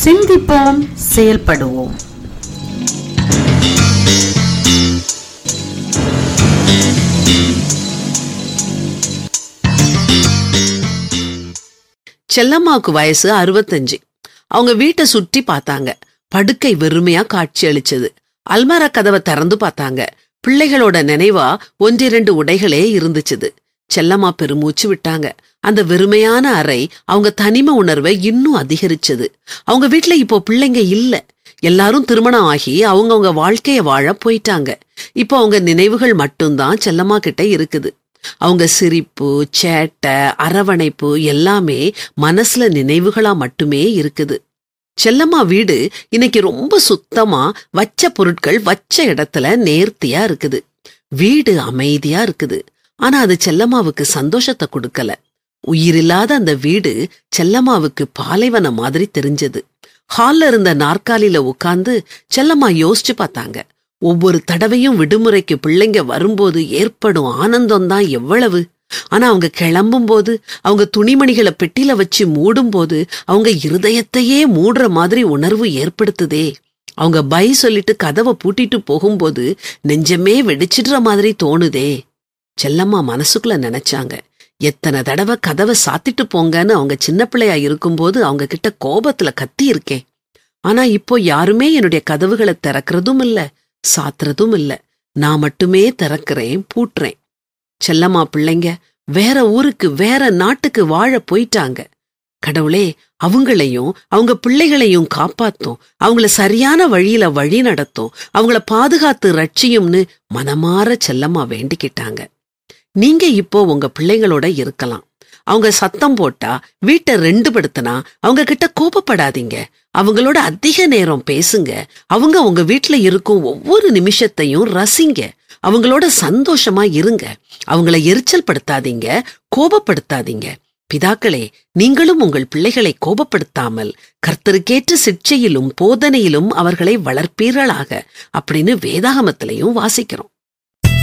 சிந்திப்போம் செயல்படுவோம் செல்லம்மாவுக்கு வயசு அறுபத்தஞ்சு அவங்க வீட்டை சுற்றி பார்த்தாங்க படுக்கை வெறுமையா காட்சி அளிச்சது அல்மாரா கதவை திறந்து பார்த்தாங்க பிள்ளைகளோட நினைவா ஒன்றிரண்டு உடைகளே இருந்துச்சுது செல்லம்மா பெருமூச்சு விட்டாங்க அந்த வெறுமையான அறை அவங்க தனிம உணர்வை இன்னும் அதிகரிச்சது அவங்க வீட்ல இப்போ பிள்ளைங்க இல்ல எல்லாரும் திருமணம் ஆகி அவங்கவங்க வாழ்க்கைய வாழ போயிட்டாங்க இப்போ அவங்க நினைவுகள் மட்டும்தான் செல்லம்மா கிட்ட இருக்குது அவங்க சிரிப்பு சேட்டை அரவணைப்பு எல்லாமே மனசுல நினைவுகளா மட்டுமே இருக்குது செல்லம்மா வீடு இன்னைக்கு ரொம்ப சுத்தமா வச்ச பொருட்கள் வச்ச இடத்துல நேர்த்தியா இருக்குது வீடு அமைதியா இருக்குது ஆனா அது செல்லம்மாவுக்கு சந்தோஷத்தை கொடுக்கல உயிரில்லாத அந்த வீடு செல்லம்மாவுக்கு பாலைவனம் மாதிரி தெரிஞ்சது ஹால்ல இருந்த நாற்காலியில உட்கார்ந்து செல்லம்மா யோசிச்சு பார்த்தாங்க ஒவ்வொரு தடவையும் விடுமுறைக்கு பிள்ளைங்க வரும்போது ஏற்படும் ஆனந்தம் தான் எவ்வளவு ஆனா அவங்க கிளம்பும் போது அவங்க துணிமணிகளை பெட்டில வச்சு மூடும் போது அவங்க இருதயத்தையே மூடுற மாதிரி உணர்வு ஏற்படுத்துதே அவங்க பை சொல்லிட்டு கதவை பூட்டிட்டு போகும்போது நெஞ்சமே வெடிச்சிடுற மாதிரி தோணுதே செல்லம்மா மனசுக்குள்ள நினைச்சாங்க எத்தனை தடவை கதவை சாத்திட்டு போங்கன்னு அவங்க சின்ன பிள்ளையா இருக்கும்போது அவங்க கிட்ட கோபத்துல கத்தி இருக்கேன் ஆனா இப்போ யாருமே என்னுடைய கதவுகளை திறக்கிறதும் இல்ல சாத்துறதும் இல்ல நான் மட்டுமே திறக்கிறேன் பூட்டுறேன் செல்லம்மா பிள்ளைங்க வேற ஊருக்கு வேற நாட்டுக்கு வாழ போயிட்டாங்க கடவுளே அவங்களையும் அவங்க பிள்ளைகளையும் காப்பாத்தும் அவங்கள சரியான வழியில வழி நடத்தும் அவங்கள பாதுகாத்து ரட்சியும்னு மனமாற செல்லம்மா வேண்டிக்கிட்டாங்க நீங்க இப்போ உங்க பிள்ளைங்களோட இருக்கலாம் அவங்க சத்தம் போட்டா வீட்டை ரெண்டு படுத்தினா அவங்க கிட்ட கோபப்படாதீங்க அவங்களோட அதிக நேரம் பேசுங்க அவங்க உங்க வீட்ல இருக்கும் ஒவ்வொரு நிமிஷத்தையும் ரசிங்க அவங்களோட சந்தோஷமா இருங்க அவங்கள எரிச்சல் படுத்தாதீங்க கோபப்படுத்தாதீங்க பிதாக்களே நீங்களும் உங்கள் பிள்ளைகளை கோபப்படுத்தாமல் கர்த்தருக்கேற்ற சிக்ஷையிலும் போதனையிலும் அவர்களை வளர்ப்பீர்களாக அப்படின்னு வேதாகமத்திலையும் வாசிக்கிறோம்